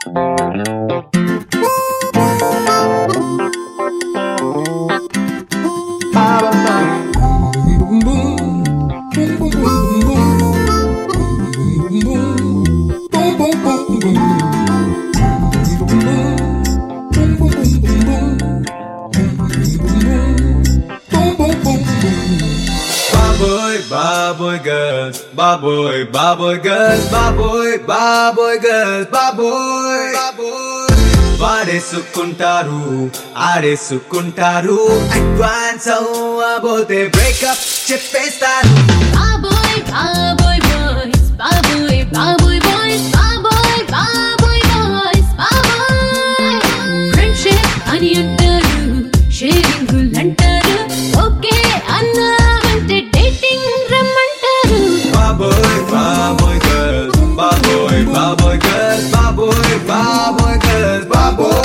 Baboy, baboy girls, baboy, baboy girls, baboy, baboy girls, baboy, baboy. వాడేసుకుంటారు ఆడేసుకుంటారు advance అవ్వబోతే breakup చెప్పేస్తారు బాబోయ్ బాబోయ్ బాయ్స్ బాబోయ్ బాబోయ్ బాయ్స్ బాబోయ్ బాబోయ్ బాయ్స్ బాబోయ్ ఫ్రెండ్షిప్ అని అంటారు షేరింగ్ అంటారు ఓకే అన్నామంటే డేటింగ్ రమ్మంటారు బాబోయ్ బాబోయ్ గర్ల్స్ బాబోయ్ బాబోయ్ గర్ల్స్ బాబోయ్ బాబోయ్ గర్ల్స్ బాబోయ్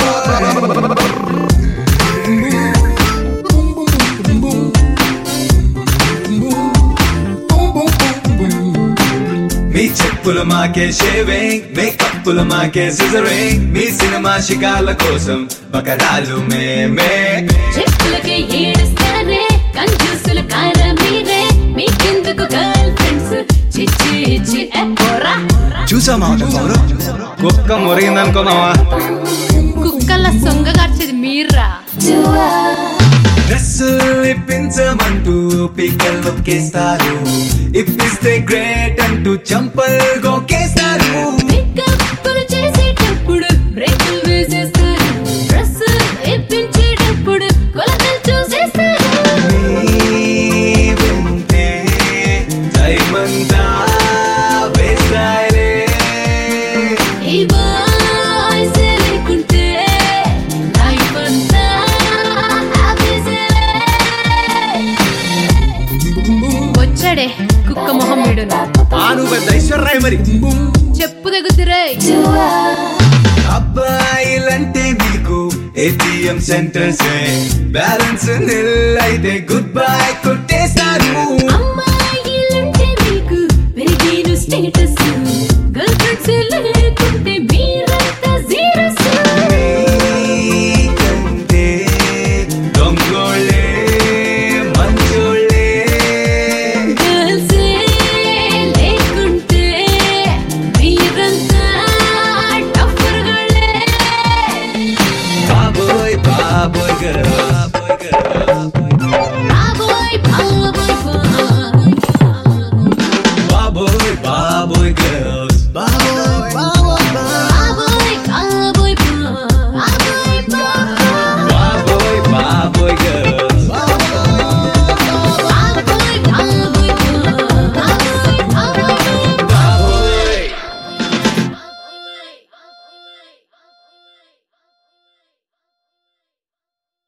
మీ చెప్పులు మాకే షేవింగ్ మేకప్పులు మాకే సిజరింగ్ మీ సినిమా షికార్ల కోసం బకరాలు మేమే చెప్పులకి ఏడుస్తారే కంజూసుల కార మీరే మీకెందుకు గర్ల్ ఫ్రెండ్స్ చిచ్చి ఇచ్చి ఎప్పురా చూసామా కుక్క మురిగిందనుకున్నావా కుక్కల సొంగగార్చేది మీర్రా డ్రెస్సులు ఇప్పించమంటూ పిక్కలు నొక్కేస్తారు ఇప్పిస్తే గ్రేట్ అంటూ చంపల్ గోకేస్తారు పికప్పులు చేసేటప్పుడు బ్రేకులు వేసేస్తారు డ్రెస్ ఇప్పించేటప్పుడు కొలతలు చూసేస్తారు నీ వెంటే దైమంతా వేస్తారే ఈ బాయ్స్ లేకుంటే లైఫ్ అంతా ఆఫీసేలే. వచ్చాడే కుక్క మొహం వీడును ఆను పెద్ద ఐశ్వర్రాయ్ మరి చెప్పు తెగుతురే అబ్బాయిలంటే మీకు ఏటీఎం సెంటర్స్ బ్యాలెన్స్ నిల్ అయితే గుడ్ బై కొట్టేస్తారు అమ్మాయిలంటే మీకు పెరిగిన స్టేటస్ గర్ల్ ఫ్రెండ్స్